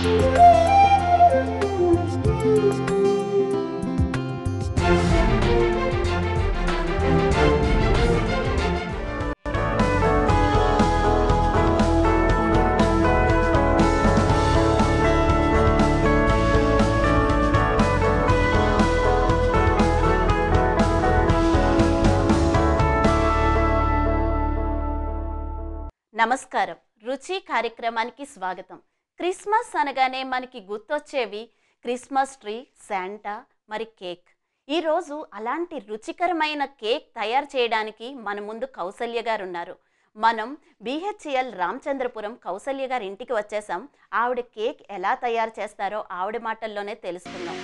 నమస్కారం రుచి కార్యక్రమానికి స్వాగతం క్రిస్మస్ అనగానే మనకి గుర్తొచ్చేవి క్రిస్మస్ ట్రీ శాంటా మరి కేక్ ఈరోజు అలాంటి రుచికరమైన కేక్ తయారు చేయడానికి మన ముందు కౌసల్య గారు ఉన్నారు మనం బిహెచ్ఎల్ రామచంద్రపురం కౌసల్య గారి ఇంటికి వచ్చేసాం ఆవిడ కేక్ ఎలా తయారు చేస్తారో ఆవిడ మాటల్లోనే తెలుసుకుందాం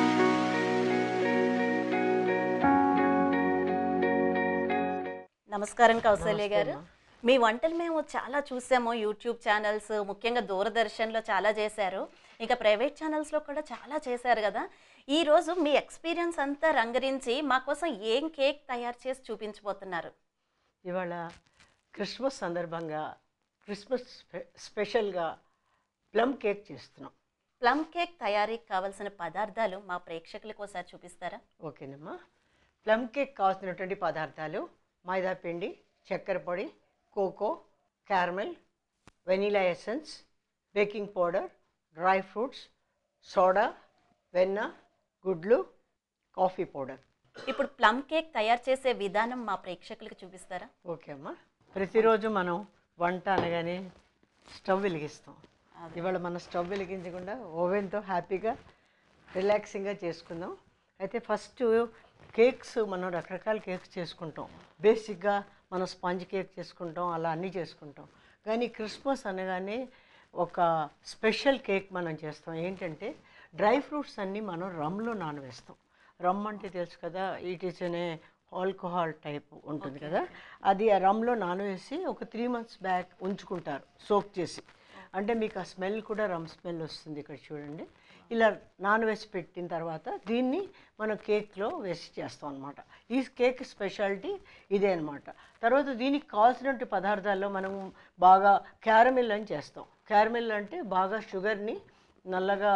నమస్కారం కౌసల్య గారు మీ వంటలు మేము చాలా చూసాము యూట్యూబ్ ఛానల్స్ ముఖ్యంగా దూరదర్శన్లో చాలా చేశారు ఇంకా ప్రైవేట్ ఛానల్స్లో కూడా చాలా చేశారు కదా ఈరోజు మీ ఎక్స్పీరియన్స్ అంతా రంగరించి మా కోసం ఏం కేక్ తయారు చేసి చూపించబోతున్నారు ఇవాళ క్రిస్మస్ సందర్భంగా క్రిస్మస్ స్పె- స్పెషల్గా ప్లమ్ కేక్ చేస్తున్నాం ప్లమ్ కేక్ తయారీకి కావలసిన పదార్థాలు మా ప్రేక్షకులకు ఒకసారి చూపిస్తారా ఓకేనమ్మా ప్లమ్ కేక్ కావాల్సినటువంటి పదార్థాలు మైదా పిండి చక్కెర పొడి cocoa caramel vanilla essence baking powder dry fruits soda వెన్న గుడ్లు కాఫీ పౌడర్ ఇప్పుడు ప్లమ్ కేక్ తయారు చేసే విధానం మా ప్రేక్షకులకు చూపిస్తారా ఓకే అమ్మా ప్రతిరోజు మనం వంట అనగానే స్టవ్ వెలిగిస్తాం ఇవాళ మనం స్టవ్ వెలిగించకుండా ఓవెన్తో హ్యాపీగా రిలాక్సింగ్గా చేసుకుందాం అయితే ఫస్ట్ కేక్స్ మనం రకరకాల కేక్స్ చేసుకుంటాం బేసిక్గా మనం స్పాంజ్ కేక్ చేసుకుంటాం అలా అన్నీ చేసుకుంటాం కానీ క్రిస్మస్ అనగానే ఒక స్పెషల్ కేక్ మనం చేస్తాం ఏంటంటే డ్రై ఫ్రూట్స్ అన్నీ మనం రమ్లో నానవేస్తాం రమ్ అంటే తెలుసు కదా ఇట్ ఈస్ అనే ఆల్కహాల్ టైప్ ఉంటుంది కదా అది ఆ రమ్లో నానవేసి ఒక త్రీ మంత్స్ బ్యాక్ ఉంచుకుంటారు సోక్ చేసి అంటే మీకు ఆ స్మెల్ కూడా రమ్ స్మెల్ వస్తుంది ఇక్కడ చూడండి ఇలా నానవేసి పెట్టిన తర్వాత దీన్ని మనం కేక్లో వేసి చేస్తాం అనమాట ఈ కేక్ స్పెషాలిటీ ఇదే అనమాట తర్వాత దీనికి కావాల్సినటువంటి పదార్థాల్లో మనం బాగా క్యారమిల్ అని చేస్తాం క్యారమిల్ అంటే బాగా షుగర్ని నల్లగా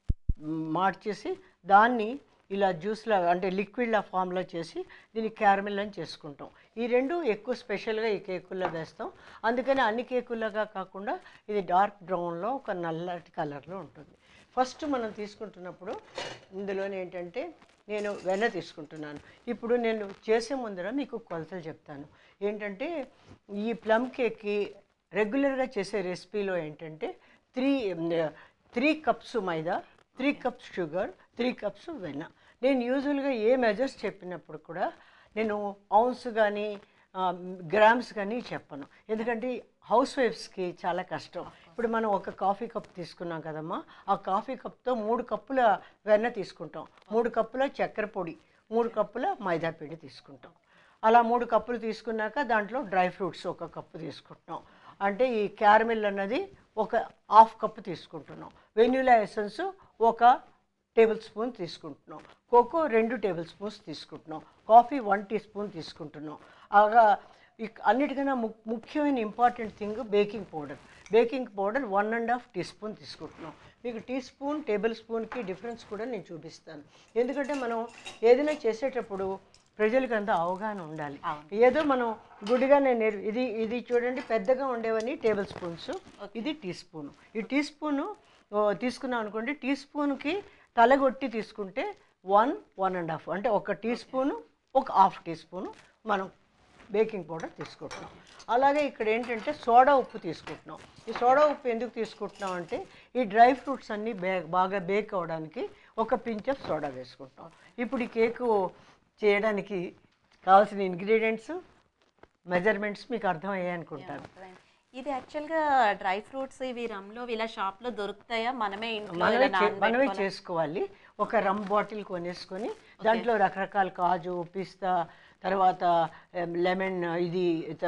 మార్చేసి దాన్ని ఇలా జ్యూస్లా అంటే లిక్విడ్లా ఫామ్లో చేసి దీన్ని క్యారమిల్ అని చేసుకుంటాం ఈ రెండు ఎక్కువ స్పెషల్గా ఈ కేకుల్లో వేస్తాం అందుకని అన్ని కేకుల్లాగా కాకుండా ఇది డార్క్ బ్రౌన్లో ఒక నల్లటి కలర్లో ఉంటుంది ఫస్ట్ మనం తీసుకుంటున్నప్పుడు ఇందులోనే ఏంటంటే నేను వెన్న తీసుకుంటున్నాను ఇప్పుడు నేను చేసే ముందర మీకు కొలతలు చెప్తాను ఏంటంటే ఈ ప్లమ్ కేక్కి రెగ్యులర్గా చేసే రెసిపీలో ఏంటంటే త్రీ త్రీ కప్స్ మైదా three cups sugar three cups వెన్న నేను యూజువల్గా ఏ మెజర్స్ చెప్పినప్పుడు కూడా నేను ఔన్స్ కానీ గ్రామ్స్ కానీ చెప్పను ఎందుకంటే హౌస్ వైఫ్స్కి చాలా కష్టం ఇప్పుడు మనం ఒక కాఫీ కప్ తీసుకున్నాం కదమ్మా ఆ కాఫీ కప్తో మూడు కప్పుల వెన్న తీసుకుంటాం మూడు కప్పుల చక్కెర పొడి మూడు కప్పుల మైదా పిండి తీసుకుంటాం అలా మూడు కప్పులు తీసుకున్నాక దాంట్లో డ్రై ఫ్రూట్స్ ఒక కప్పు తీసుకుంటున్నాం అంటే ఈ క్యారమిల్ అన్నది ఒక హాఫ్ కప్పు తీసుకుంటున్నాం వెన్యులా ఎసెన్స్ ఒక టేబుల్ స్పూన్ తీసుకుంటున్నాం కోకో రెండు టేబుల్ స్పూన్స్ తీసుకుంటున్నాం కాఫీ వన్ టీ స్పూన్ తీసుకుంటున్నాం అలాగా ఇక్- అన్నిటికన్నా ము- ముఖ్యమైన important thing baking powder baking powder one and half teaspoon తీసుకుంటున్నాం మీకు టీ స్పూన్ టేబుల్ స్పూన్కి డిఫరెన్స్ కూడా నేను చూపిస్తాను ఎందుకంటే మనం ఏదైనా చేసేటప్పుడు ప్రజలకు అంత అవగాహన ఉండాలి ఏదో మనం గుడిగా నేను నేర్- ఇది ఇది చూడండి పెద్దగా ఉండేవని టేబుల్ స్పూన్స్ ఇది టీ స్పూన్ ఈ టీ స్పూను ఓ, తీసుకున్నాం అనుకోండి టీ స్పూన్కి తలగొట్టి తీసుకుంటే వన్ వన్ అండ్ హాఫ్ అంటే ఒక టీ స్పూను ఒక హాఫ్ టీ స్పూను మనం బేకింగ్ పౌడర్ తీసుకుంటున్నాం అలాగే ఇక్కడ ఏంటంటే సోడా ఉప్పు తీసుకుంటున్నాం ఈ సోడా ఉప్పు ఎందుకు తీసుకుంటున్నాం అంటే ఈ డ్రై ఫ్రూట్స్ అన్నీ బే బాగా బేక్ అవ్వడానికి ఒక పించ్ ఆఫ్ సోడా వేసుకుంటాం ఇప్పుడు ఈ కేకు చేయడానికి కావాల్సిన ఇంగ్రీడియంట్స్ మెజర్మెంట్స్ మీకు అర్థమయ్యాయి అనుకుంటాను ఇది యాక్చువల్గా డ్రై ఫ్రూట్స్ ఇవి రమ్లో ఇలా షాప్లో దొరుకుతాయా మనమే ఇంట్లో మనమే ఇలా చే- మనమే నానబెట్టుకోవాలా? చేసుకోవాలి ఒక రమ్ బాటిల్ కొనేసుకొని దాంట్లో రకరకాల కాజు పిస్తా తర్వాత లెమన్ ఇది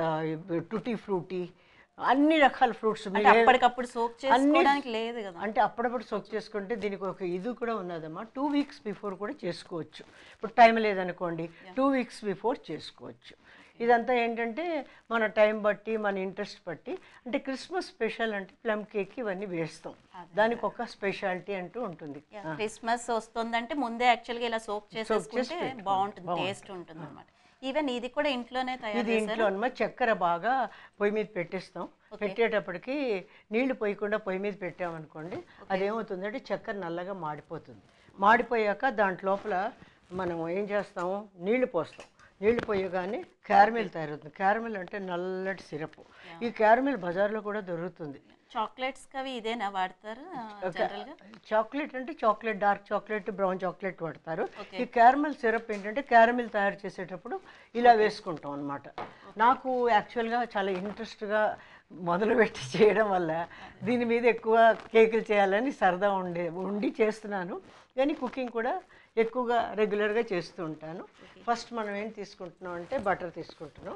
టుటీ ఫ్రూటీ అన్ని రకాల ఫ్రూట్స్ అంటే అప్పటికప్పుడు సోక్ చేసుకోవడానికి లేదు కదా అంటే అప్పుడప్పుడు సోక్ చేసుకుంటే దీనికి ఒక ఇది కూడా ఉన్నదమ్మా టూ వీక్స్ బిఫోర్ కూడా చేసుకోవచ్చు ఇప్పుడు టైం లేదనుకోండి టూ వీక్స్ బిఫోర్ చేసుకోవచ్చు ఇదంతా ఏంటంటే మన టైం బట్టి మన ఇంట్రెస్ట్ బట్టి అంటే క్రిస్మస్ స్పెషల్ అంటే ప్లమ్ కేక్ ఇవన్నీ వేస్తాం దానికి ఒక స్పెషాలిటీ అంటూ ఉంటుంది క్రిస్మస్ వస్తుందంటే ముందే యాక్చువల్గా ఇలా సోక్ చేసేసుకుంటే బాగుంటుంది టేస్ట్ ఉంటుంది అనమాట ఈవెన్ ఇది కూడా ఇంట్లోనే తయారు ఇది ఇంట్లో అన్నమాట చక్కెర బాగా పొయ్యి మీద పెట్టేస్తాం పెట్టేటప్పటికి నీళ్లు పోయకుండా పొయ్యి మీద పెట్టామనుకోండి అదేమవుతుందంటే చక్కెర నల్లగా మాడిపోతుంది మాడిపోయాక దాంట్ లోపల మనం ఏం చేస్తాము నీళ్లు పోస్తాం నీళ్లు పోయగానే క్యారమిల్ తయారవుతుంది క్యారమిల్ అంటే నల్లటి సిరప్ ఈ క్యారమిల్ బజార్లో కూడా దొరుకుతుంది చాక్లెట్స్ అవి ఇదేనా వాడతారు జనరల్గా చాక్లెట్ అంటే chocolate dark chocolate brown chocolate వాడతారు ఈ క్యారమిల్ సిరప్ ఏంటంటే క్యారమిల్ తయారు చేసేటప్పుడు ఇలా వేసుకుంటాం అనమాట నాకు యాక్చువల్గా చాలా ఇంట్రెస్ట్గా మొదలుపెట్టి చేయడం వల్ల దీని మీద ఎక్కువ కేకులు చేయాలని సరదా ఉండే ఉండి చేస్తున్నాను కానీ కుకింగ్ కూడా ఎక్కువగా రెగ్యులర్గా చేస్తూ ఉంటాను ఫస్ట్ మనం ఏం తీసుకుంటున్నాం అంటే బటర్ తీసుకుంటున్నాం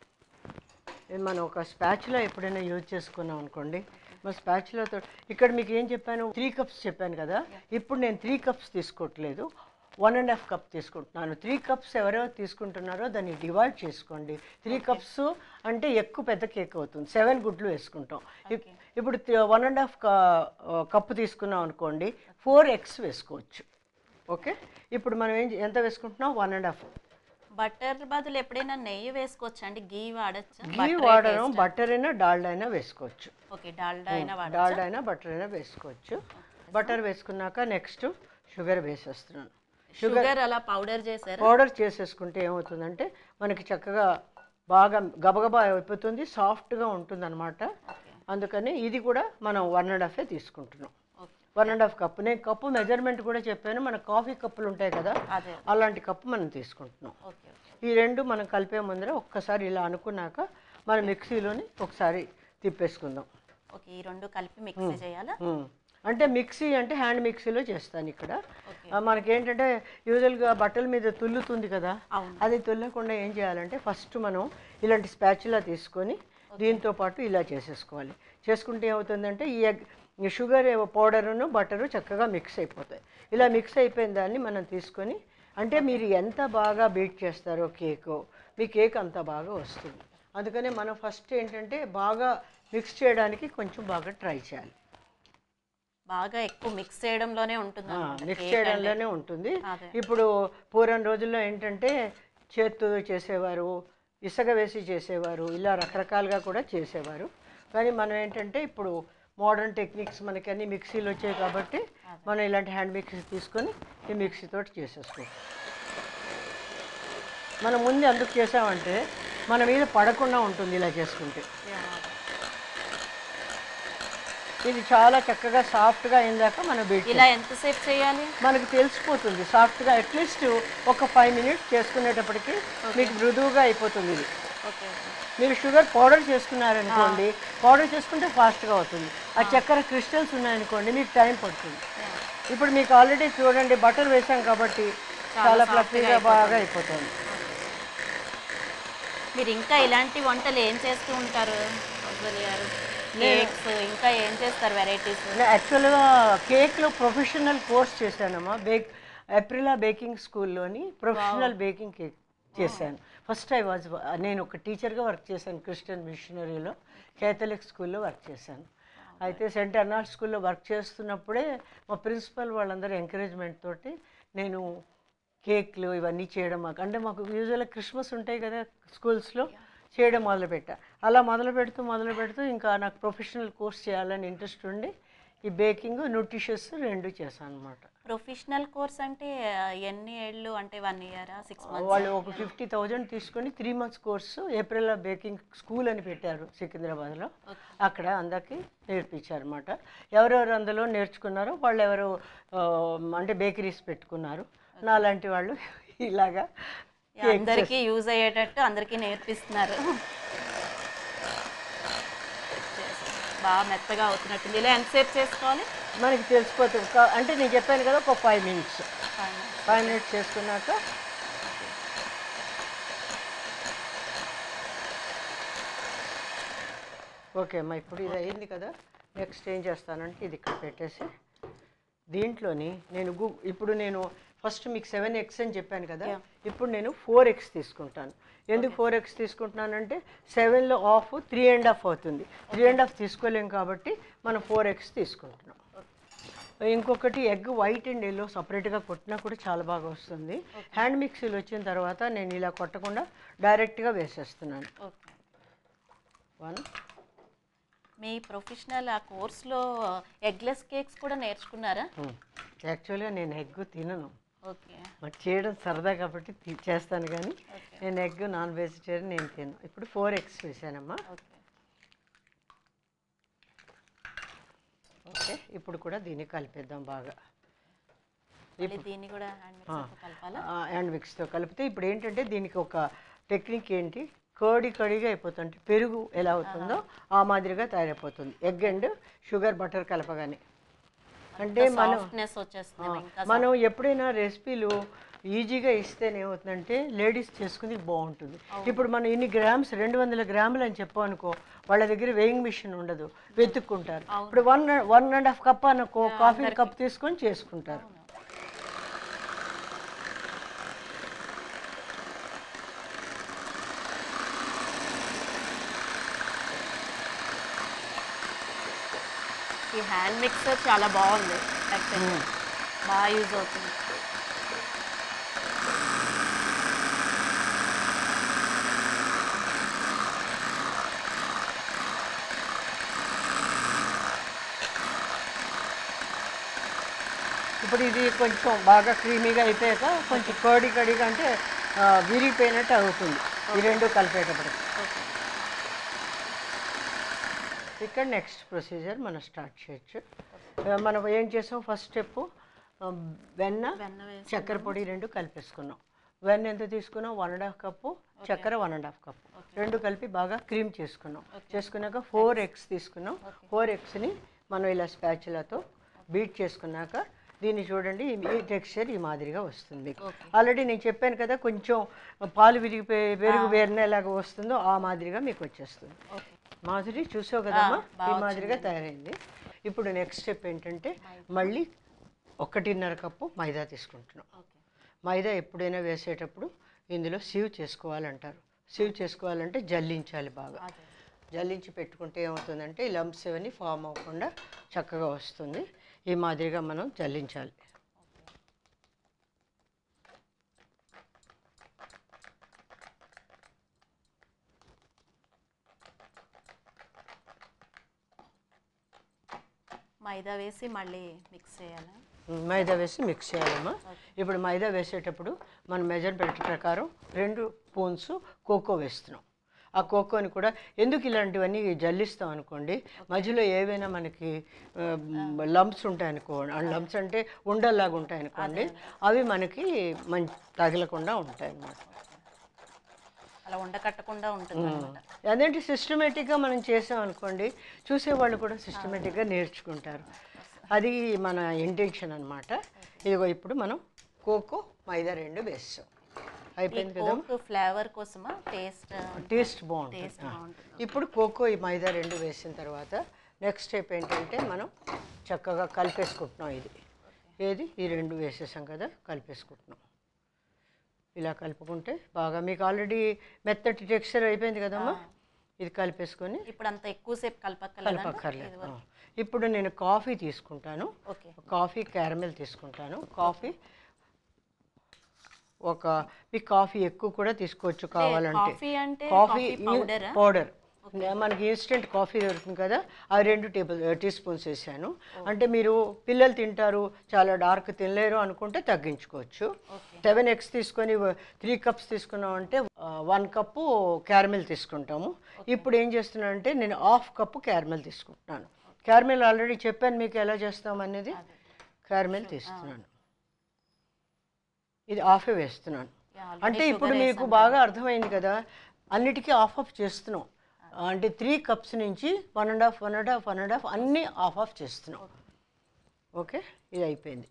ఇది మనం ఒక స్పాచ్లో ఎప్పుడైనా యూజ్ చేసుకున్నాం అనుకోండి మా స్పాచ్లతో ఇక్కడ మీకు ఏం చెప్పాను త్రీ కప్స్ చెప్పాను కదా ఇప్పుడు నేను త్రీ కప్స్ తీసుకోవట్లేదు వన్ అండ్ హాఫ్ కప్ తీసుకుంటున్నాను త్రీ కప్స్ ఎవరెవరు తీసుకుంటున్నారో దాన్ని డివైడ్ చేసుకోండి త్రీ కప్స్ అంటే ఎక్కువ పెద్ద కేక్ అవుతుంది సెవెన్ గుడ్లు వేసుకుంటాం ఇప్- ఇప్పుడు వన్ అండ్ హాఫ్ కప్పు తీసుకున్నాం అనుకోండి ఫోర్ ఎగ్స్ వేసుకోవచ్చు ఓకే ఇప్పుడు మనం ఏం ఎంత వేసుకుంటున్నాం వన్ అండ్ హాఫ్ బటర్ బదులు ఎప్పుడైనా నెయ్యి వేసుకోవచ్చు అండి గీ వాడచ్చా గీ వాడడం బటర్ అయినా డాల్డా అయినా వేసుకోవచ్చు ఓకే డాల్డా అయినా వాడచ్చు డాల్డా అయినా బటర్ అయినా వేసుకోవచ్చు బటర్ వేసుకున్నాక నెక్స్ట్ షుగర్ వేసేస్తున్నాను షుగర్ అలా పౌడర్ చేశారు పౌడర్ చేసేసుకుంటే ఏమవుతుందంటే మనకి చక్కగా బాగా గబగబా అయిపోతుంది సాఫ్ట్గా ఉంటుంది అనమాట అందుకని ఇది కూడా మనం వన్ అండ్ హాఫే తీసుకుంటున్నాం okay one and half cup నేను కప్పు మెజర్మెంట్ కూడా చెప్పాను మన కాఫీ కప్పులు ఉంటాయి కదా అదే అలాంటి కప్పు మనం తీసుకుంటున్నాం ఓకే ఈ రెండు మనం కలిపే ముందర ఒక్కసారి ఇలా అనుకున్నాక మన మిక్సీలోని ఒకసారి తిప్పేసుకుందాం ఓకే ఈ రెండు కలిపి మిక్సీ చేయాలా ఉమ్. అంటే మిక్సీ అంటే హ్యాండ్ మిక్సీలో చేస్తాను ఇక్కడ ఆ, మనకేంటంటే యూజువల్గా బట్టల మీద తుల్లుతుంది కదా అవును. అది తుల్లకుండా ఏం చేయాలంటే ఫస్ట్ మనం ఇలాంటి స్పాచులా తీసుకొని దీంతో పాటు ఇలా చేసేసుకోవాలి చేసుకుంటే ఏమవుతుందంటే ఈ ఎగ్ ఈ షుగర్ పౌడరును బటరు చక్కగా మిక్స్ అయిపోతాయి ఇలా మిక్స్ అయిపోయిన దాన్ని మనం తీసుకొని అంటే మీరు ఎంత బాగా బీట్ చేస్తారో కేకు మీ కేక్ అంత బాగా వస్తుంది అందుకని మనం ఫస్ట్ ఏంటంటే బాగా మిక్స్ చేయడానికి కొంచెం బాగా ట్రై చేయాలి బాగా ఎక్కువ మిక్స్ చేయడంలోనే ఉంటుంది అన్నమాట మిక్స్ cake చేయడంలోనే ఉంటుంది అదే. ఇప్పుడు పూర్వం రోజుల్లో ఏంటంటే చేత్తో చేసేవారు ఇసుక వేసి చేసేవారు ఇలా రకరకాలుగా కూడా చేసేవారు కానీ మనం ఏంటంటే ఇప్పుడు మోడర్న్ టెక్నిక్స్ మనకి అన్ని మిక్సీలు వచ్చాయి కాబట్టి మనం ఇలాంటి హ్యాండ్ మిక్సీ తీసుకొని ఈ మిక్సీ తోటి చేసేసుకోవచ్చు మనం ముందు ఎందుకు చేసామంటే మన మీద పడకుండా ఉంటుంది ఇలా చేసుకుంటే Yeah. ఇది చాలా చక్కగా సాఫ్ట్గా అయిందాక మనం బీట్ ఇలా ఎంతసేపు చేయాలి మనకు తెలిసిపోతుంది సాఫ్ట్గా అట్లీస్ట్ ఒక ఫైవ్ మినిట్స్ చేసుకునేటప్పటికి మీకు మృదువుగా అయిపోతుంది ఇది ఓకే మీరు షుగర్ పౌడర్ చేసుకున్నారనుకోండి పౌడర్ చేసుకుంటే ఫాస్ట్గా అవుతుంది ఆ చక్కెర క్రిస్టల్స్ ఉన్నాయనుకోండి మీకు టైం పడుతుంది ఇప్పుడు మీకు ఆల్రెడీ చూడండి బటర్ వేసాం కాబట్టి చాలా ఫ్లఫీగా బాగా అయిపోతుంది మీరు ఇంకా ఇలాంటి వంటలు ఏం చేస్తూ ఉంటారు అబ్దుల్ గారు కేక్స్ ఇంకా ఏం చేస్తారు వెరైటీస్ యాక్చువల్గా కేక్లో ప్రొఫెషనల్ కోర్స్ చేశానమ్మా బేక్ ఎప్రిలా బేకింగ్ స్కూల్లోని ప్రొఫెషనల్ బేకింగ్ కేక్ చేశాను ఫస్ట్ ఐ వాజ్ నేను ఒక టీచర్గా వర్క్ చేశాను క్రిస్టియన్ మిషనరీలో కేథలిక్ స్కూల్లో వర్క్ చేశాను అయితే సెంట్ అర్నాల్డ్ స్కూల్లో వర్క్ చేస్తున్నప్పుడే మా ప్రిన్సిపల్ వాళ్ళందరూ ఎంకరేజ్మెంట్ తోటి నేను కేక్లు ఇవన్నీ చేయడం మాకు అంటే మాకు యూజువల్గా క్రిస్మస్ ఉంటాయి కదా స్కూల్స్లో చేయడం మొదలుపెట్టా అలా మొదలు పెడుతూ మొదలు పెడుతూ ఇంకా నాకు ప్రొఫెషనల్ కోర్స్ చేయాలని ఇంట్రెస్ట్ ఉండి ఈ బేకింగ్ న్యూట్రిషియస్ రెండు చేశాను అనమాట ప్రొఫెషనల్ కోర్స్ అంటే ఆ, ఎన్ని ఏళ్ళు అంటే వన్ ఇయరా సిక్స్ మంత్స్ వాళ్ళు ఒక ఫిఫ్టీ థౌజండ్ తీసుకొని three months course April baking school అని పెట్టారు సికింద్రాబాద్లో అక్కడ అందరికి నేర్పించారు అనమాట ఎవరెవరు అందులో నేర్చుకున్నారో వాళ్ళు ఎవరు ఆ, అంటే బేకరీస్ పెట్టుకున్నారు నాలాంటి వాళ్ళు ఇలాగా అందరికీ యూజ్ అయ్యేటట్టు అందరికీ నేర్పిస్తున్నారు బాగా మెత్తగా అవుతున్నట్టుంది ఇలా ఎంతసేపు చేసుకోవాలి మనకి తెలిసిపోతుంది కా- అంటే నేను చెప్పాను కదా ఒక ఫైవ్ మినిట్స్ ఫైవ్ మినిట్స్ చేసుకున్నాక ఓకే అమ్మా ఇప్పుడు ఇది అయింది కదా నెక్స్ట్ ఏం చేస్తానంటే ఇది ఇక్కడ పెట్టేసి దీంట్లోని నేను గు ఇప్పుడు నేను ఫస్ట్ మీకు సెవెన్ ఎక్స్ అని చెప్పాను కదా ఇప్పుడు నేను ఫోర్ ఎక్స్ తీసుకుంటాను ఎందుకు ఫోర్ ఎక్స్ తీసుకుంటున్నానంటే సెవెన్లో ఆఫ్ త్రీ అండ్ హాఫ్ అవుతుంది త్రీ అండ్ హాఫ్ తీసుకోలేం కాబట్టి మనం ఫోర్ ఎక్స్ తీసుకుంటున్నాం ఇంకొకటి ఎగ్ వైట్ అండ్ ఎల్లో సపరేట్గా కొట్టినా కూడా చాలా బాగా వస్తుంది హ్యాండ్ మిక్సీలు వచ్చిన తర్వాత నేను ఇలా కొట్టకుండా డైరెక్ట్గా వేసేస్తున్నాను ఓకే వన్ మీ ప్రొఫెషనల్ ఆ కోర్స్లో ఎగ్లెస్ కేక్స్ కూడా నేర్చుకున్నారా యాక్చువల్గా నేను ఎగ్ తినను ఓకే మరి చేయడం సరదా కాబట్టి తి- చేస్తాను కానీ ఓకే నేను ఎగ్ నాన్ వెజిటేరియన్ నేను తినను ఇప్పుడు ఫోర్ ఎగ్స్ వేసానమ్మా ఓకే ఓకే ఇప్పుడు కూడా దీన్ని కలిపేద్దాం బాగా మళ్ళీ దీన్ని కూడా హ్యాండ్ మిక్సర్తో కలపాలా హ్యాండ్ మిక్స్తో కలిపితే ఇప్పుడు ఏంటంటే దీనికి ఒక టెక్నిక్ ఏంటి కర్డీ కడిగా అయిపోతుంది పెరుగు ఎలా అవుతుందో ఆ మాదిరిగా తయారైపోతుంది ఎగ్ అండ్ షుగర్ బటర్ కలపగానే అంటే మనం సాఫ్ట్నెస్ వచ్చేస్తుంది ఇంకా మనం ఎప్పుడైనా రెసిపీలు ఈజీగా ఇస్తేనే ఏమవుతుందంటే లేడీస్ చేసుకుని బాగుంటుంది ఇప్పుడు మనం ఇన్ని గ్రామ్స్ రెండు వందల గ్రాములు అని చెప్పామనుకో వాళ్ళ దగ్గర వేయింగ్ మిషన్ ఉండదు వెతుక్కుంటారు ఇప్పుడు one one and half cup అనుకో కాఫీ కప్ తీసుకొని చేసుకుంటారు ఈ హ్యాండ్ మిక్సర్ చాలా బాగుంది యాక్చువల్లీ బాగా యూజ్ అవుతుంది ఇప్పుడు ఇది కొంచెం బాగా క్రీమీగా అయిపోయాక కొంచెం కర్డీ కడిగా అంటే ఆ, విరిగిపోయినట్టు అవుతుంది ఈ రెండు కలిపేటప్పుడు ఓకే ఇక్కడ నెక్స్ట్ ప్రొసీజర్ మనం స్టార్ట్ చేయొచ్చు ఆ, మనం ఏం చేసాం ఫస్ట్ స్టెప్ వెన్న వెన్న వేసి చక్కెర పొడి రెండు కలిపేసుకున్నాం వెన్న ఎంత తీసుకున్నాం వన్ అండ్ హాఫ్ కప్పు చక్కెర వన్ అండ్ హాఫ్ కప్పు రెండు కలిపి బాగా క్రీమ్ చేసుకున్నాం చేసుకున్నాక ఫోర్ ఎగ్స్ తీసుకున్నాం ఫోర్ ఎగ్స్ని మనం ఇలా స్పాచులతో బీట్ చేసుకున్నాక దీన్ని చూడండి ఈ- ఈ టెక్స్చర్ ఈ మాదిరిగా వస్తుంది మీకు ఆల్రెడీ నేను చెప్పాను కదా కొంచెం పాలు విరిగిపోయి పెరుగు వేరినేలాగా వస్తుందో ఆ మాదిరిగా మీకు వచ్చేస్తుంది ఓకే మాధురి చూసావు కదమ్మా ఈ మాదిరిగా తయారైంది ఇప్పుడు నెక్స్ట్ స్టెప్ ఏంటంటే మళ్ళీ ఒకటిన్నర కప్పు మైదా తీసుకుంటున్నాం ఓకే మైదా ఎప్పుడైనా వేసేటప్పుడు ఇందులో సీవ్ చేసుకోవాలంటారు సీవ్ చేసుకోవాలంటే జల్లించాలి బాగా అదే జల్లించి పెట్టుకుంటే ఏమవుతుందంటే ఈ లంప్స్ ఇవన్నీ ఫామ్ అవ్వకుండా చక్కగా వస్తుంది ఈ మాదిరిగా మనం జల్లించాలి మైదా వేసి మళ్ళీ మిక్స్ చేయాలా మైదా వేసి మిక్స్ చేయాలమ్మా ఇప్పుడు మైదా వేసేటప్పుడు మన మెజర్మెంట్ ప్రకారం రెండు స్పూన్స్ కోకో వేస్తున్నాం ఆ కోకోని కూడా ఎందుకు ఇలాంటివన్నీ జల్లిస్తాం అనుకోండి మధ్యలో ఏవైనా మనకి లంప్స్ ఉంటాయనుకో ఆ లంప్స్ అంటే ఉండల్లాగా ఉంటాయనుకోండి అవి మనకి మంచి తగలకుండా ఉంటాయి అన్నమాట అలా ఉండకట్టకుండా ఉంటుంది అనమాట అదేంటి సిస్టమేటిక్గా మనం చేసాం అనుకోండి చూసేవాళ్ళు కూడా సిస్టమేటిక్గా నేర్చుకుంటారు అది మన ఇంటెన్షన్ అనమాట ఇదిగో ఇప్పుడు మనం కోకో మైదా రెండు వేస్తాం అయిపోయింది కదా కోక్ ఫ్లేవర్ కోసమా టేస్ట్ టేస్ట్ బాగుంటుంది టేస్ట్ బాగుంటుంది ఇప్పుడు కోకో ఈ మైదా రెండు వేసిన తర్వాత నెక్స్ట్ స్టెప్ ఏంటంటే మనం చక్కగా కలిపేసుకుంటున్నాం ఇది ఏది ఈ రెండు వేసేసాం కదా కలిపేసుకుంటున్నాం ఇలా కలుపుకుంటే బాగా మీకు ఆల్రెడీ మెత్తటి టెక్స్చర్ అయిపోయింది కదమ్మా ఇది కలిపేసుకొని ఇప్పుడు అంత ఎక్కువసేపు కలపక్కర్లేదంట కలపక్కర్లేదు ఆ. ఇప్పుడు నేను కాఫీ తీసుకుంటాను ఓకే కాఫీ క్యారమెల్ తీసుకుంటాను కాఫీ ఒక మీ కాఫీ ఎక్కువ కూడా తీసుకోవచ్చు కావాలంటే కాఫీ అంటే కాఫీ కాఫీ పౌడరా పౌడర్ మనకి ఇన్స్టెంట్ కాఫీ దొరుకుతుంది కదా అవి రెండు టేబుల్ టీ స్పూన్స్ వేసాను అంటే మీరు పిల్లలు తింటారు చాలా డార్క్ తినలేరు అనుకుంటే తగ్గించుకోవచ్చు సెవెన్ ఎగ్స్ తీసుకొని త్రీ కప్స్ తీసుకున్నాం అంటే వన్ కప్పు క్యారమెల్ తీసుకుంటాము ఇప్పుడు ఏం చేస్తున్నానంటే నేను హాఫ్ కప్పు క్యారమెల్ తీసుకుంటున్నాను క్యారమెల్ ఆల్రెడీ చెప్పాను మీకు ఎలా చేస్తాం అనేది క్యారమెల్ తీస్తున్నాను ఇది హాఫే వేస్తున్నాను అంటే ఇప్పుడు మీకు బాగా అర్థమైంది కదా అన్నిటికీ ఆఫ్ ఆఫ్ చేస్తున్నాం అంటే త్రీ కప్స్ నుంచి one and half one and half one and half అన్నీ ఆఫ్ ఆఫ్ చేస్తున్నాం ఓకే ఇది అయిపోయింది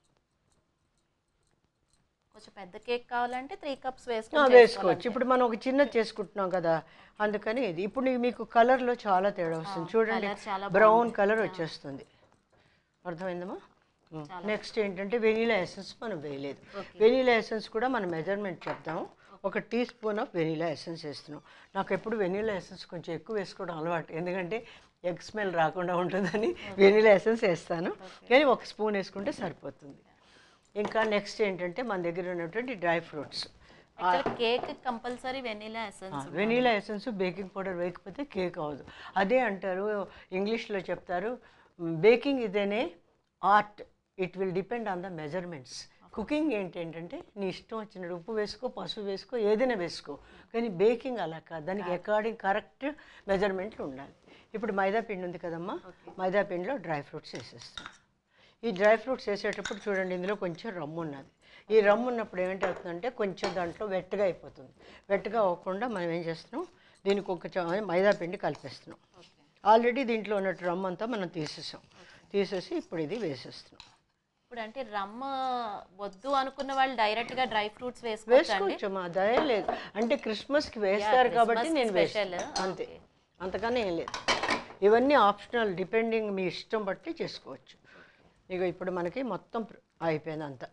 కొంచెం పెద్ద కేక్ కావాలంటే త్రీ కప్స్ ఆ, వేసుకొని వేసుకోవచ్చు ఇప్పుడు మనం ఒక చిన్నది చేసుకుంటున్నాం కదా అందుకని ఇది ఇప్పుడు నీ- మీకు కలర్లో చాలా తేడా వస్తుంది చూడండి colour చాలా బ్రౌన్ కలర్ వచ్చేస్తుంది అర్థమైందమ్మా చాలా నెక్స్ట్ ఏంటంటే వెనీలా ఎసెన్స్ మనం వేయలేదు Okay. వెనీలా ఎసెన్స్ కూడా మనం మెజర్మెంట్ చెప్తాము ఒక teaspoon of vanilla essence వేస్తున్నాం నాకు ఎప్పుడు వెనీలా ఎసెన్స్ కొంచెం ఎక్కువ వేసుకోవడం అలవాటు ఎందుకంటే ఎగ్ స్మెల్ రాకుండా ఉంటుందని వెనీలా ఎసెన్స్ వేస్తాను కానీ ఒక స్పూన్ వేసుకుంటే సరిపోతుంది ఇంకా నెక్స్ట్ ఏంటంటే మన దగ్గర ఉన్నటువంటి dry fruits actual cake compulsory vanilla essence vanilla essence baking powder వేయకపోతే కేక్ అవ్వదు అదే అంటారు ఇంగ్లీష్లో చెప్తారు బేకింగ్ ఇదేనే art it will depend on the measurements cooking ఏంటంటే నీ ఇష్టం వచ్చినట్టు ఉప్పు వేసుకో పసుపు వేసుకో ఏదైనా వేసుకో కానీ బేకింగ్ అలా కాదు దానికి అకార్డింగ్ కరెక్ట్ మెజర్మెంట్లు ఉండాలి ఇప్పుడు మైదా పిండి ఉంది కదమ్మా మైదా పిండిలో డ్రై ఫ్రూట్స్ వేసేస్తాం ఈ డ్రై ఫ్రూట్స్ వేసేటప్పుడు చూడండి ఇందులో కొంచెం రమ్ము ఉన్నది ఈ రమ్ము ఉన్నప్పుడు ఏమిటవుతుందంటే కొంచెం దాంట్లో వెట్టగా అయిపోతుంది వెట్టగా అవ్వకుండా మనం ఏం చేస్తున్నాం దీనికి ఒక చ- మైదా పిండి కలిపేస్తున్నాం ఆల్రెడీ దీంట్లో ఉన్నట్టు రమ్ము అంతా మనం తీసేసాం తీసేసి ఇప్పుడు ఇది వేసేస్తున్నాం ఇప్పుడు అంటే రమ్మ వద్దు అనుకున్న వాళ్ళు డైరెక్ట్ గా డ్రై ఫ్రూట్స్ వేసుకోవచ్చు అండి వేసుకోవచ్చు మా దయ లేదు అంటే క్రిస్మస్కి వేస్తారు కాబట్టి Christmas నేను special. వేస్తాను అంతే Okay. అంతకన్నా ఏం లేదు ఇవన్నీ ఆప్షనల్ డిపెండింగ్ మీ ఇష్టం బట్టి చేసుకోవచ్చు ఇక ఇప్పుడు మనకి మొత్తం ప్ర- అయిపోయింది అంతా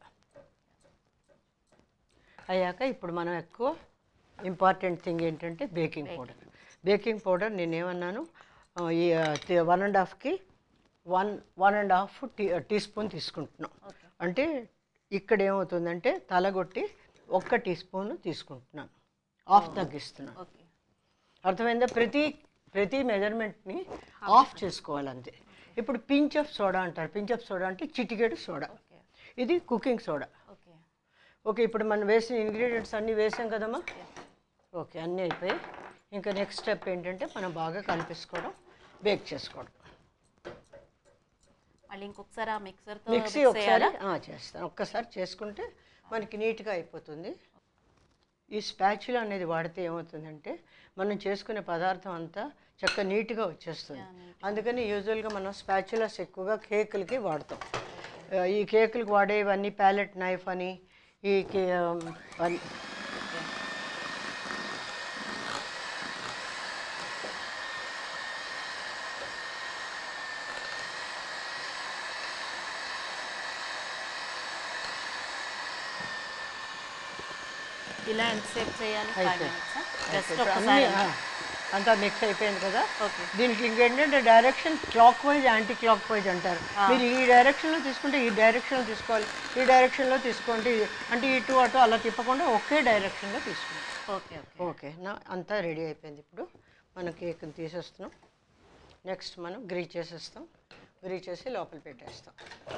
అయ్యాక ఇప్పుడు మనం ఎక్కువ ఇంపార్టెంట్ థింగ్ ఏంటంటే బేకింగ్ పౌడర్ బేకింగ్ పౌడర్ నేను ఏమన్నాను ఆ, ఈ వన్ అండ్ హాఫ్కి one one and half tea teaspoon తీసుకుంటున్నాం అంటే ఇక్కడ ఏమవుతుందంటే తలగొట్టి ఒక్క టీ స్పూన్ తీసుకుంటున్నాను హాఫ్ తగ్గిస్తున్నాను ఓకే అర్థమైందా ప్రతి ప్రతి మెజర్మెంట్ని ఆఫ్ చేసుకోవాలి అంతే ఇప్పుడు పించ్ ఆఫ్ సోడా అంటారు పించ్ ఆఫ్ సోడా అంటే చిటికెడు సోడా ఓకే ఇది కుకింగ్ సోడా ఓకే ఓకే ఇప్పుడు మనం వేసిన ఇంగ్రీడియంట్స్ అన్నీ వేసాం కదమ్మా ఓకే అన్నీ అయిపోయాయి ఇంకా నెక్స్ట్ స్టెప్ ఏంటంటే మనం బాగా కలిపేసుకోవడం బేక్ చేసుకోవడం మళ్ళీ ఇంకొకసారి ఆ మిక్సర్ తో మిక్సీ mix ఒకసారి చేయాలా? ఆ, చేస్తాను ఒక్కసారి చేసుకుంటే మనకి నీట్గా అయిపోతుంది ఈ స్పాచులా అనేది వాడితే ఏమవుతుందంటే మనం చేసుకునే పదార్థం అంతా చక్కగా నీట్గా వచ్చేస్తుంది అందుకని యూజువల్గా మనం స్పాచులాస్ ఎక్కువగా కేకులకి వాడతాం ఆ, ఈ కేకులకు వాడేవన్నీ ప్యాలెట్ నైఫ్ అని ఈ కే అన్- ఇలా ఎంతసేపు చేయాలి ఫైవ్ అయిపోయింది. మినిట్స్ జస్ట్ ఇప్పుడు ఒకసారి అన్నీ, ఆ, అంతా మిక్స్ అయిపోయింది కదా ఓకే దీనికి ఇంకేంటంటే direction clockwise anti clockwise అంటారు మీరు ఈ డైరెక్షన్లో తీసుకుంటే ఈ డైరెక్షన్లో తీసుకోవాలి ఈ డైరెక్షన్లో తీసుకోండి అంటే ఇటు అటు అలా తిప్పకుండా ఒకే డైరెక్షన్లో తీసుకోండి ఓకే ఓకే ఓకే నా అంతా రెడీ అయిపోయింది ఇప్పుడు మనం కేక్ని తీసేస్తున్నాం నెక్స్ట్ మనం గ్రీ చేసేస్తాం గ్రీ చేసి లోపల పెట్టేస్తాం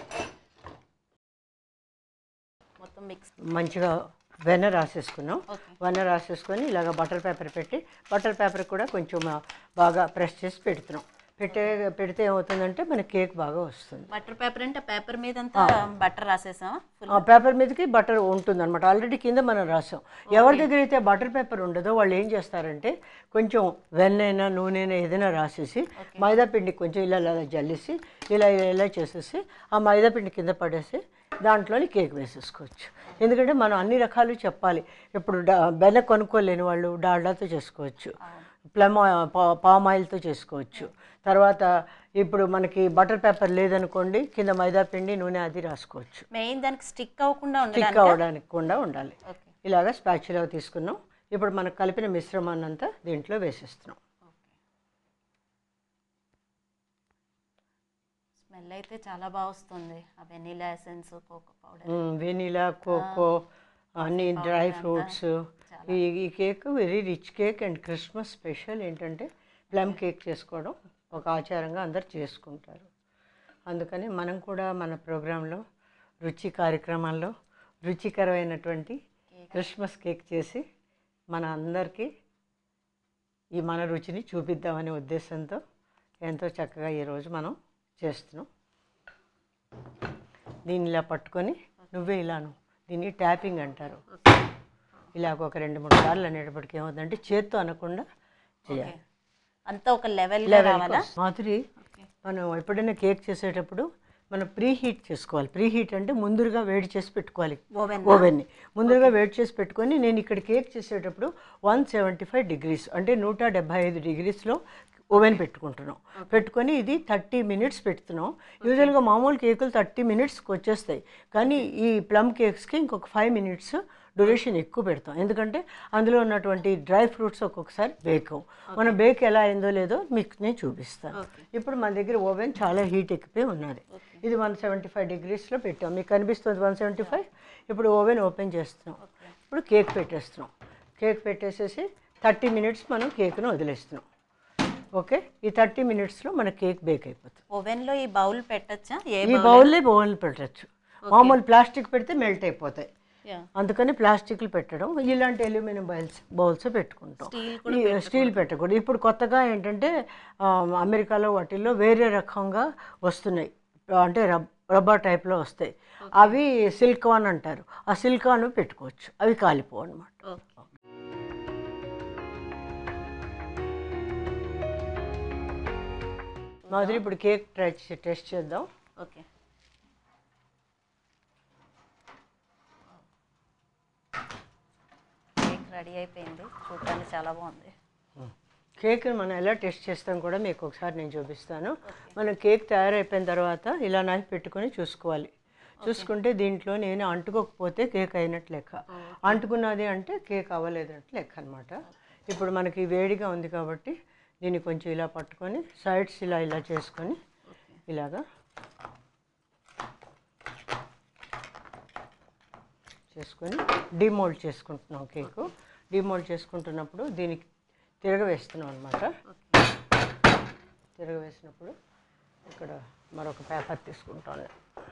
మొత్తం మిక్స్ మంచిగా వెన్న రాసేసుకున్నాం ఓకే వెన్న రాసేసుకొని ఇలాగ బటర్ పేపర్ పెట్టి బటర్ పేపర్ కూడా కొంచెం బాగా ప్రెస్ చేసి పెడుతున్నాం పెట్టే పెడితే ఏమవుతుందంటే మన కేక్ బాగా వస్తుంది బటర్ పేపర్ అంటే పేపర్ మీద అంతా బటర్ రాసేసామా ఫుల్ ఆ పేపర్ మీదకి బటర్ ఉంటుంది అనమాట ఆల్రెడీ కింద మనం రాసాం ఎవరి దగ్గర అయితే బటర్ పేపర్ ఉండదో వాళ్ళు ఏం చేస్తారంటే కొంచెం వెన్నైనా నూనెైనా ఏదైనా రాసేసి మైదా పిండి కొంచెం ఇలా ఇలా జల్లేసి ఇలా ఇలా ఇలా చేసేసి ఆ మైదా పిండి కింద పడేసి దాంట్లోని కేక్ వేసేసుకోవచ్చు ఎందుకంటే మనం అన్ని రకాలు చెప్పాలి ఇప్పుడు డా బెల్ల కొనుక్కోలేని వాళ్ళు డాల్డాతో చేసుకోవచ్చు ప్లమ్ ఆ- పా- పామ్ ఆయిల్తో చేసుకోవచ్చు తర్వాత ఇప్పుడు మనకి బటర్ పేపర్ లేదనుకోండి కింద మైదా పిండి నూనె అది రాసుకోవచ్చు మెయిన్ దానికి స్టిక్ అవ్వకుండా స్టిక్ ఉండడానికి అవ్వడానికి కూడా ఉండాలి ఓకే ఇలాగ స్పాచులా తీసుకున్నాం ఇప్పుడు మనకు కలిపిన మిశ్రమాన్ని అంతా దీంట్లో వేసేస్తున్నాం స్మెల్ అయితే చాలా బాగా వస్తుంది ఆ వెనీలా ఎసెన్స్ కోకో పౌడర్ మ్మ్, వెనీలా కోకో అన్ని డ్రై ఫ్రూట్స్ ఈ ఈ cake very rich cake and Christmas special ఏంటంటే ప్లమ్ కేక్ చేసుకోవడం ఒక ఆచారంగా అందరు చేసుకుంటారు అందుకని మనం కూడా మన ప్రోగ్రాంలో రుచి కార్యక్రమాల్లో రుచికరమైనటువంటి క్రిస్మస్ కేక్ చేసి మన అందరికీ ఈ మన రుచిని చూపిద్దామనే ఉద్దేశంతో ఎంతో చక్కగా ఈరోజు మనం చేస్తున్నాం దీన్ని ఇలా పట్టుకొని నువ్వే ఇలాను దీన్ని ట్యాపింగ్ అంటారు ఇలాగ ఒక రెండు మూడు సార్లు అనేటప్పటికి ఏమవుతుందంటే చేత్తో అనకుండా చేయాలి అంతా ఒక లెవెల్ లెవెల్కి రావాలా వస్తుంది. మాధురి మనం ఎప్పుడైనా కేక్ చేసేటప్పుడు మనం ప్రీ హీట్ చేసుకోవాలి ప్రీ హీట్ అంటే ముందుగా వేడి చేసి పెట్టుకోవాలి ఓవెన్ ఓవెన్ని ముందుగా వేడి చేసి పెట్టుకొని నేను ఇక్కడ కేక్ చేసేటప్పుడు వన్ సెవెంటీ ఫైవ్ డిగ్రీస్ అంటే నూట డెబ్బై ఐదు డిగ్రీస్లో ఓవెన్ పెట్టుకుంటున్నాం పెట్టుకొని ఇది థర్టీ మినిట్స్ పెడుతున్నాం యూజువల్గా మామూలు కేకులు థర్టీ మినిట్స్కి వచ్చేస్తాయి కానీ ఈ ప్లమ్ కేక్స్కి ఇంకొక ఫైవ్ మినిట్స్ డ్యూరేషన్ ఎక్కువ పెడతాం ఎందుకంటే అందులో ఉన్నటువంటి డ్రై ఫ్రూట్స్ ఒక్కొక్కసారి బేక్ అవ్వం మన బేక్ ఎలా అయిందో లేదో మీకు నేను చూపిస్తాను Okay. ఇప్పుడు మన దగ్గర ఓవెన్ చాలా హీట్ ఎక్కిపోయి ఉన్నది ఇది వన్ సెవెంటీ ఫైవ్ డిగ్రీస్లో పెట్టాం మీకు కనిపిస్తుంది వన్ సెవెంటీ ఫైవ్ ఇప్పుడు ఓవెన్ ఓపెన్ చేస్తున్నాం ఇప్పుడు కేక్ పెట్టేస్తున్నాం కేక్ పెట్టేసేసి థర్టీ మినిట్స్ మనం కేక్ను వదిలేస్తున్నాం ఓకే ఈ థర్టీ మినిట్స్లో మన కేక్ బేక్ అయిపోతుంది ఓవెన్లో ఈ బౌల్ పెట్టచ్చా ఏ ఈ బౌల్లే బౌల్ పెట్టచ్చు మామూలు ప్లాస్టిక్ పెడితే మెల్ట్ అయిపోతాయి Yeah. అందుకని ప్లాస్టిక్లు పెట్టడం ఇలాంటి అల్యూమినియం బౌల్స్ బౌల్స్ పెట్టుకుంటాం Steel ఈ స్టీల్ పెట్టకూడదు ఇప్పుడు కొత్తగా ఏంటంటే ఆ, అమెరికాలో వాటిల్లో వేరే రకంగా వస్తున్నాయి అంటే రబ్ రబ్బర్ టైప్లో వస్తాయి అవి సిల్కాన్ అంటారు ఆ సిల్కాన్ పెట్టుకోవచ్చు అవి కాలిపోవు అనమాట ఓకే మాదిరి ఇప్పుడు కేక్ ట్రై చే- టెస్ట్ చేద్దాం ఓకే కేక్ రెడీ అయిపోయింది చూడటానికి చాలా బాగుంది కేక్ని మనం ఎలా టెస్ట్ చేస్తాం కూడా మీకు ఒకసారి నేను చూపిస్తాను మనం కేక్ తయారైపోయిన తర్వాత ఇలా నైఫ్ పెట్టుకొని చూసుకోవాలి చూసుకుంటే దీంట్లో నేను అంటుకోకపోతే కేక్ అయినట్టు లెక్క అంటుకున్నది అంటే కేక్ అవ్వలేదన్నట్టు లెక్క అనమాట ఇప్పుడు మనకి వేడిగా ఉంది కాబట్టి దీన్ని కొంచెం ఇలా పట్టుకొని సైడ్స్ ఇలా ఇలా చేసుకొని ఇలాగా చేసుకొని డిమోల్డ్ చేసుకుంటున్నాం కేకు డిమోల్డ్ చేసుకుంటున్నప్పుడు దీనికి తిరగవేస్తున్నాం అనమాట తిరగవేసినప్పుడు ఇక్కడ మరొక పేపర్ తీసుకుంటాను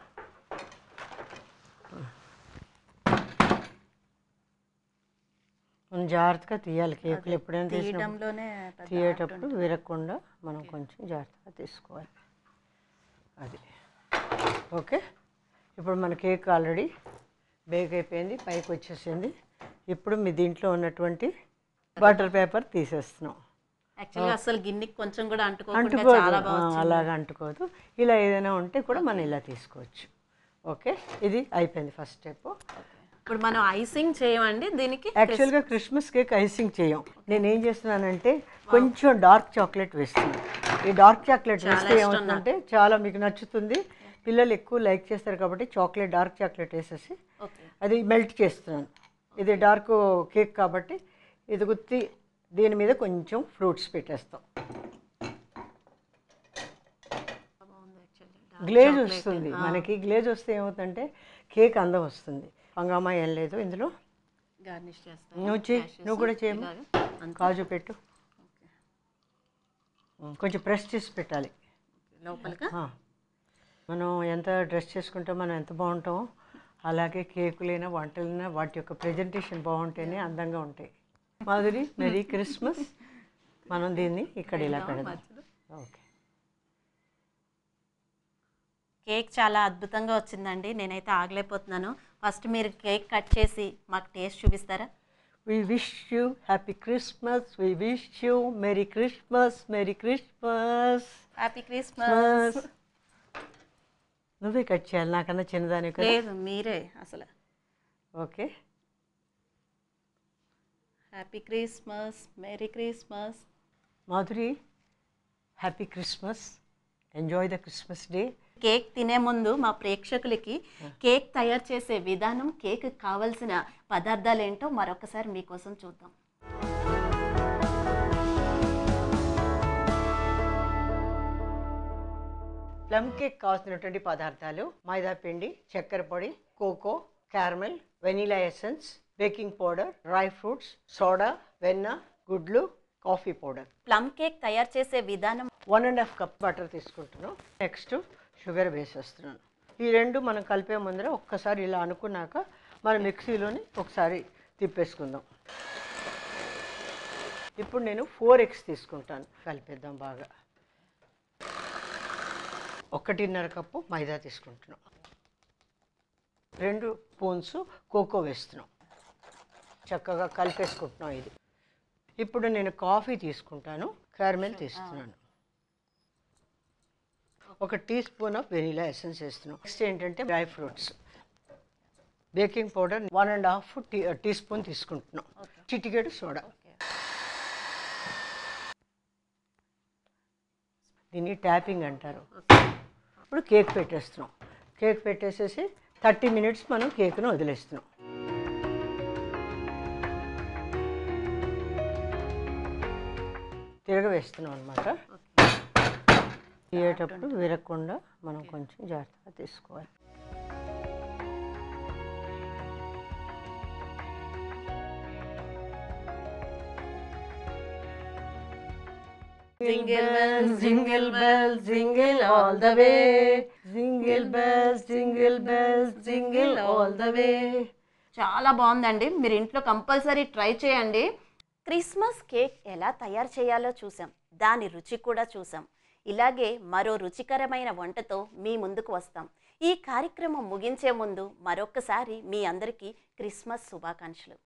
మనం జాగ్రత్తగా తీయాలి కేకులు ఎప్పుడైనా తీసినప్పుడు తీయడంలోనే పెద్ద తీయేటప్పుడు విరగకుండా మనం కొంచెం జాగ్రత్తగా తీసుకోవాలి అది ఓకే ఇప్పుడు మన కేక్ ఆల్రెడీ బేక్ అయిపోయింది పైకి వచ్చేసింది ఇప్పుడు మీ దీంట్లో ఉన్నటువంటి బటర్ పేపర్ తీసేస్తున్నాం యాక్చువల్గా అసలు గిన్నెకి కొంచెం కూడా అంటుకోకుండా అంటుకోదు చాలా ఆ, బాగా అలాగ అంటుకోదు ఇలా ఏదైనా ఉంటే కూడా మనం ఇలా తీసుకోవచ్చు ఓకే ఇది అయిపోయింది ఫస్ట్ స్టెప్ ఇప్పుడు మనం ఐసింగ్ చేయమండి దీనికి యాక్చువల్గా క్రిస్మస్ కేక్ ఐసింగ్ చేయం నేను ఏం చేస్తున్నానంటే కొంచెం డార్క్ చాక్లెట్ వేస్తున్నాను ఈ డార్క్ చాక్లెట్ వేస్తే ఏమవుతుందంటే చాలా మీకు నచ్చుతుంది పిల్లలు ఎక్కువ లైక్ చేస్తారు కాబట్టి చాక్లెట్ డార్క్ చాక్లెట్ వేసేసి ఓకే అది మెల్ట్ చేస్తున్నాను ఇది డార్క్ కేక్ కాబట్టి ఇది గుత్తి దీని మీద కొంచెం ఫ్రూట్స్ పెట్టేస్తాం గ్లేజ్ వస్తుంది మనకి గ్లేజ్ వస్తే ఏమవుతుందంటే కేక్ అందం వస్తుంది హంగామా ఏం లేదు ఇందులో గార్నిష్ చేస్తాం నువ్వు చేయి నువ్వు కూడా చేయము కాజు పెట్టు కొంచెం ప్రెస్ చేసి పెట్టాలి లోపలగా ఆ. మనం ఎంత డ్రెస్ చేసుకుంటే మనం ఎంత బాగుంటామో అలాగే కేకులైనా వంటలైనా వాటి యొక్క ప్రజెంటేషన్ బాగుంటేనే అందంగా ఉంటాయి మాధురి మెరీ క్రిస్మస్ మనం దీన్ని ఇక్కడ ఇలా పెడదాం ఓకే కేక్ చాలా అద్భుతంగా వచ్చిందండి నేనైతే ఆగలేకపోతున్నాను ఫస్ట్ మీరు కేక్ కట్ చేసి మాకు టేస్ట్ చూపిస్తారా we wish you happy Christmas we wish you merry Christmas merry Christmas happy Christmas నువ్వే కట్ చేయాలి నాకన్నా చిన్నదాని కదా లేదు మీరే అసలు okay happy Christmas merry Christmas Madhuri happy Christmas enjoy the Christmas day cake తినే ముందు మా ప్రేక్షకులకి కేక్ తయారు చేసే విధానం కేక్ కావలసిన పదార్థాలు ఏంటో మరొకసారి మీకోసం చూద్దాం ప్లమ్ కేక్ కావాల్సినటువంటి పదార్థాలు మైదా పిండి చక్కెర పొడి cocoa caramel vanilla essence baking powder dry fruits soda వెన్న గుడ్లు కాఫీ పౌడర్ ప్లమ్ కేక్ తయారు చేసే విధానం one and half cup butter తీసుకుంటున్నాం నెక్స్ట్ షుగర్ వేసేస్తున్నాను ఈ రెండు మనం కలిపే ముందర ఒక్కసారి ఇలా అనుకున్నాక మనం మిక్సీలోని ఒకసారి తిప్పేసుకుందాం ఇప్పుడు నేను ఫోర్ ఎగ్స్ తీసుకుంటాను కలిపేద్దాం బాగా ఒకటిన్నర కప్పు మైదా తీసుకుంటున్నాం రెండు స్పూన్స్ కోకో వేస్తున్నాం చక్కగా కలిపేసుకుంటున్నాం ఇది ఇప్పుడు నేను కాఫీ తీసుకుంటాను క్యారమెల్ తీస్తున్నాను ఒక teaspoon of vanilla essence వేస్తున్నాం నెక్స్ట్ ఏంటంటే dry fruits baking powder one and half tea teaspoon తీసుకుంటున్నాం చిటికెడు సోడా దీన్ని ట్యాపింగ్ అంటారు ఇప్పుడు కేక్ పెట్టేస్తున్నాం కేక్ పెట్టేసేసి థర్టీ మినిట్స్ మనం కేక్ను వదిలేస్తున్నాం తిరగవేస్తున్నాం అనమాట తీయేటప్పుడు విరగకుండా మనం కొంచెం జాగ్రత్తగా తీసుకోవాలి Jingle bells, jingle bells, jingle all the way. Jingle bells, jingle bells, jingle all the way. చాలా బాగుందండి మీరు ఇంట్లో కంపల్సరీ ట్రై చేయండి క్రిస్మస్ కేక్ ఎలా తయారు చేయాలో చూసాం దాని రుచి కూడా చూసాం ఇలాగే మరో రుచికరమైన వంటతో మీ ముందుకు వస్తాం ఈ కార్యక్రమం ముగించే ముందు మరొకసారి మీ అందరికీ క్రిస్మస్ శుభాకాంక్షలు